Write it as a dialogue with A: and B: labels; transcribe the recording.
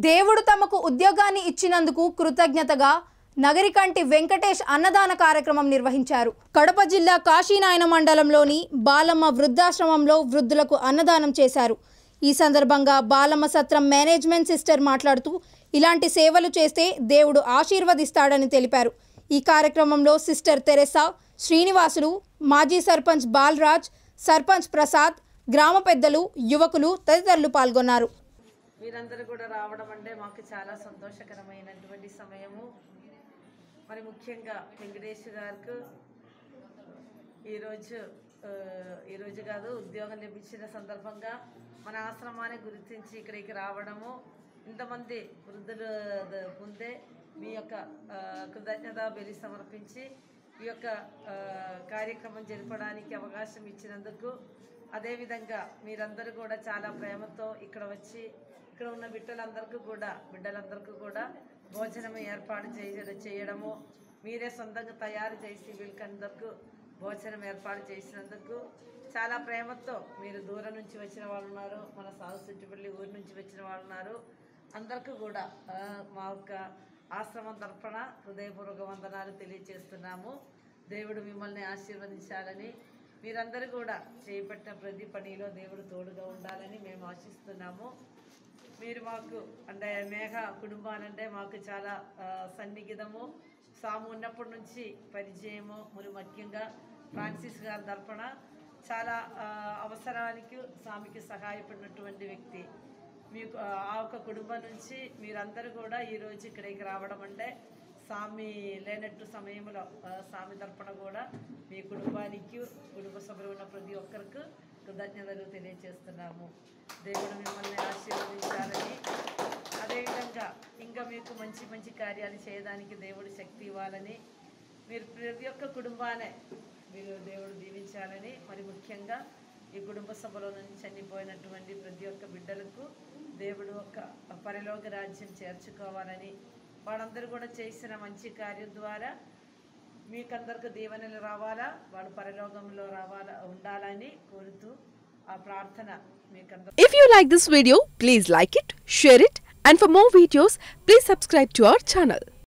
A: దేవుడు తమకు ఉద్యోగాన్ని ఇచ్చినందుకు కృతజ్ఞతగా నగరికంటి వెంకటేష్ అన్నదాన కార్యక్రమం నిర్వహించారు కడప జిల్లా కాశీనాయన మండలంలోని బాలమ్మ వృద్ధాశ్రమంలో వృద్ధులకు అన్నదానం చేశారు ఈ సందర్భంగా బాలమ్మ సత్రం మేనేజ్మెంట్ సిస్టర్ మాట్లాడుతూ ఇలాంటి సేవలు చేస్తే దేవుడు ఆశీర్వదిస్తాడని తెలిపారు ఈ కార్యక్రమంలో సిస్టర్ తెరెసా శ్రీనివాసులు మాజీ సర్పంచ్ బాలరాజ్ సర్పంచ్ ప్రసాద్ గ్రామ పెద్దలు యువకులు తదితరులు పాల్గొన్నారు
B: మీరందరూ కూడా రావడం అంటే మాకు చాలా సంతోషకరమైనటువంటి సమయము మరి ముఖ్యంగా వెంకటేష్ గారికి ఈరోజు ఆ, ఈరోజు కాదు ఉద్యోగం లభించిన సందర్భంగా మన ఆశ్రమాన్ని గుర్తించి ఇక్కడికి రావడము ఇంతమంది వృద్ధులు ద- ముందే మీ యొక్క ఆ, కృతజ్ఞతా బలి సమర్పించి ఈ యొక్క ఆ, కార్యక్రమం జరపడానికి అవకాశం ఇచ్చినందుకు అదేవిధంగా మీరందరూ కూడా చాలా ప్రేమతో ఇక్కడ వచ్చి ఇక్కడ ఉన్న బిడ్డలందరికీ కూడా బిడ్డలందరికీ కూడా భోజనం ఏర్పాటు చేయ చేయడము మీరే సొంతంగా తయారు చేసి వీళ్ళకందరికీ భోజనం ఏర్పాటు చేసినందుకు చాలా ప్రేమతో మీరు దూరం నుంచి వచ్చిన వాళ్ళు ఉన్నారు మన సాగుసిట్టిపల్లి ఊరి నుంచి వచ్చిన వాళ్ళు ఉన్నారు అందరికీ కూడా ఆ, మా యొక్క ఆశ్రమం తరఫున హృదయపూర్వక వందనాలు తెలియజేస్తున్నాము దేవుడు మిమ్మల్ని ఆశీర్వదించాలని మీరందరూ కూడా చేపట్టిన ప్రతి పనిలో దేవుడు తోడుగా ఉండాలని మేము ఆశిస్తున్నాము మీరు మాకు అంటే మేఘ కుటుంబాలంటే మాకు చాలా ఆ, సన్నిహితము సాము ఉన్నప్పటి నుంచి పరిచయము మరి ముఖ్యంగా ఫ్రాన్సిస్ గారి తరపున చాలా ఆ, అవసరానికి స్వామికి సహాయపడినటువంటి వ్యక్తి మీకు ఆ ఆ ఒక కుటుంబం నుంచి మీరందరూ కూడా ఈరోజు ఇక్కడికి రావడం అంటే స్వామి లేనట్టు సమయంలో ఆ, స్వామి తరపున కూడా మీ కుటుంబానికి కుటుంబ సభ్యులు ఉన్న ప్రతి ఒక్కరికి కృతజ్ఞతలు తెలియజేస్తున్నాము దేవుడు మిమ్మల్ని ఆశీర్వదించాలని అదేవిధంగా ఇంకా మీకు మంచి మంచి కార్యాలు చేయడానికి దేవుడు శక్తి ఇవ్వాలని మీరు ప్రతి ఒక్క కుటుంబాన్ని మీరు దేవుడు దీవించాలని మరి ముఖ్యంగా ఈ కుటుంబ సభలో నుంచి చనిపోయినటువంటి ప్రతి ఒక్క బిడ్డలకు దేవుడు ఒక పరిలోక రాజ్యం చేర్చుకోవాలని వాళ్ళందరూ కూడా చేసిన మంచి కార్యం ద్వారా మీకందరికి దీవెనలు రావాలా వాళ్ళు పరలోకంలో రావాలా ఉండాలని కోరుతూ ఆ ప్రార్థన మీకందరూ
C: If you like this video, please like it, share it, and for more videos, please subscribe to our channel.